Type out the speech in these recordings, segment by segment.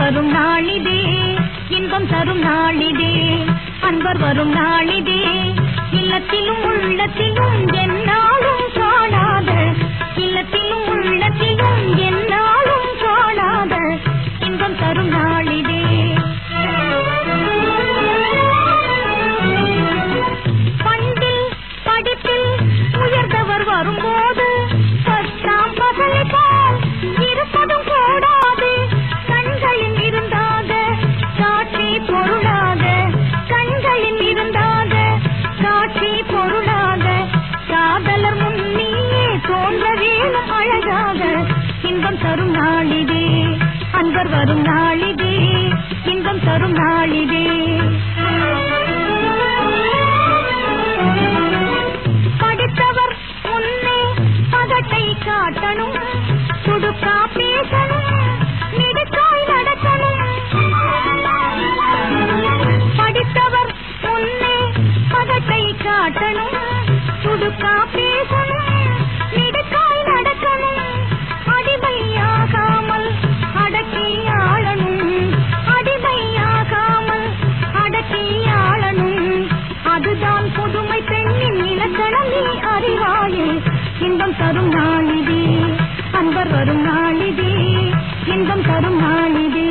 வரும் நாளிதே இன்பம் தரும் நாளிதே அன்பர் வரும் நாளிதே இல்லத்திலும் உள்ளத்திலும் என்னாலும் காணாத இல்லத்திலும் உள்ளத்திலும் என்னாலும் காணாத இன்பம் தரும் நாளிதே பண்டில் படிப்பில் உயர்ந்தவர் வரும்போது பத்தாம் பகலை போல் இருப்பதும் கூடாது கண்களில் இருந்தாக காட்சி பொருளாக கண்களில் இருந்தாக காட்சி பொருளாக காதலர் முன்னியே தோன்ற வேணும் அழகாக இன்பம் தரும் நாளிதே அன்பர் வரும் நாளிதே இன்பம் தரும் நாளிதே படித்தவர் முன்னே பகட்டை காட்டணும் துடுக்கா பேசணும் நெடுக்காய் நடக்கணும் படித்தவர் முன்னே பகட்டை காட்டணும் துடுக்கா பேசணும் நெடுக்காய் நடக்கணும் அடிமையாகாமல் அடக்கி ஆளணும் அடிமையாகாமல் அடக்கி ஆளணும் அதுதான் புதுமை பெண்ணின் இலக்கணம் நீ அறிவாயே இன்பம் தரும் நாளிதே அன்பர் வரும் நாளிதே இன்பம் தரும் நாளிதே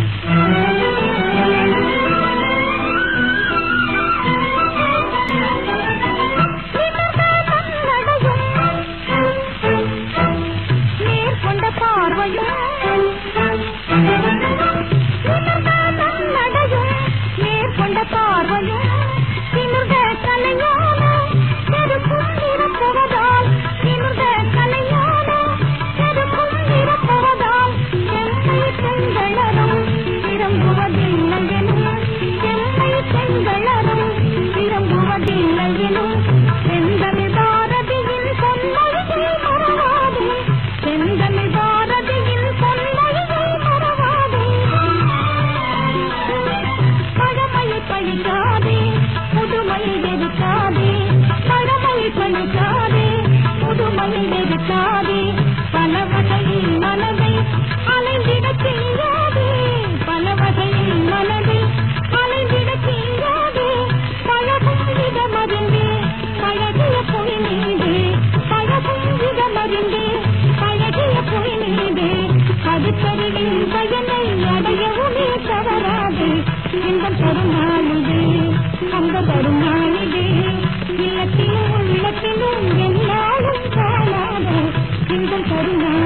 நேர்கொண்ட பார்வையும் நடையும் நேர்கொண்ட பார்வையும் திமிர்ந்த கலையான செருக்கும் நிரப்புவதால் திமிர்ந்த கலையான செருக்கும் நிரப்புவதால் எம்மை பெண்களரும் விரும்புவதில்லை எனும் எம்மை பெண்களரும் விரும்புவதில்லை எனும் செந்தமிழ் பாரதியின் பொன்மொழியை மறவாதே செந்தமிழ் பாரதியின் பொன்மொழியை மறவாதே பழமையை பழிக்காதே புதுமையை வெறுக்காதே பழமையை பழிக்காதே புதுமையை வெறுக்காதே பல வகையில் மனதை அலைந்திடச் செய்யாதே பல வகையில் மனதை அலைந்திடச் செய்யாதே பழகும் விதமறிந்தே பழகிய பொய் மீதே பழகும் விதமறிந்தே பழகிய பொய் மீதே அடுத்தருளின் பயனை அடையவுமே தவறாதே இன்பம் தரும் நாளிதே அந்த தரும் நாளிதே இல்லத்திலும் உள்ளத்திலும் என்னாலும் காணாத இன்பம் தரும் நாளிதே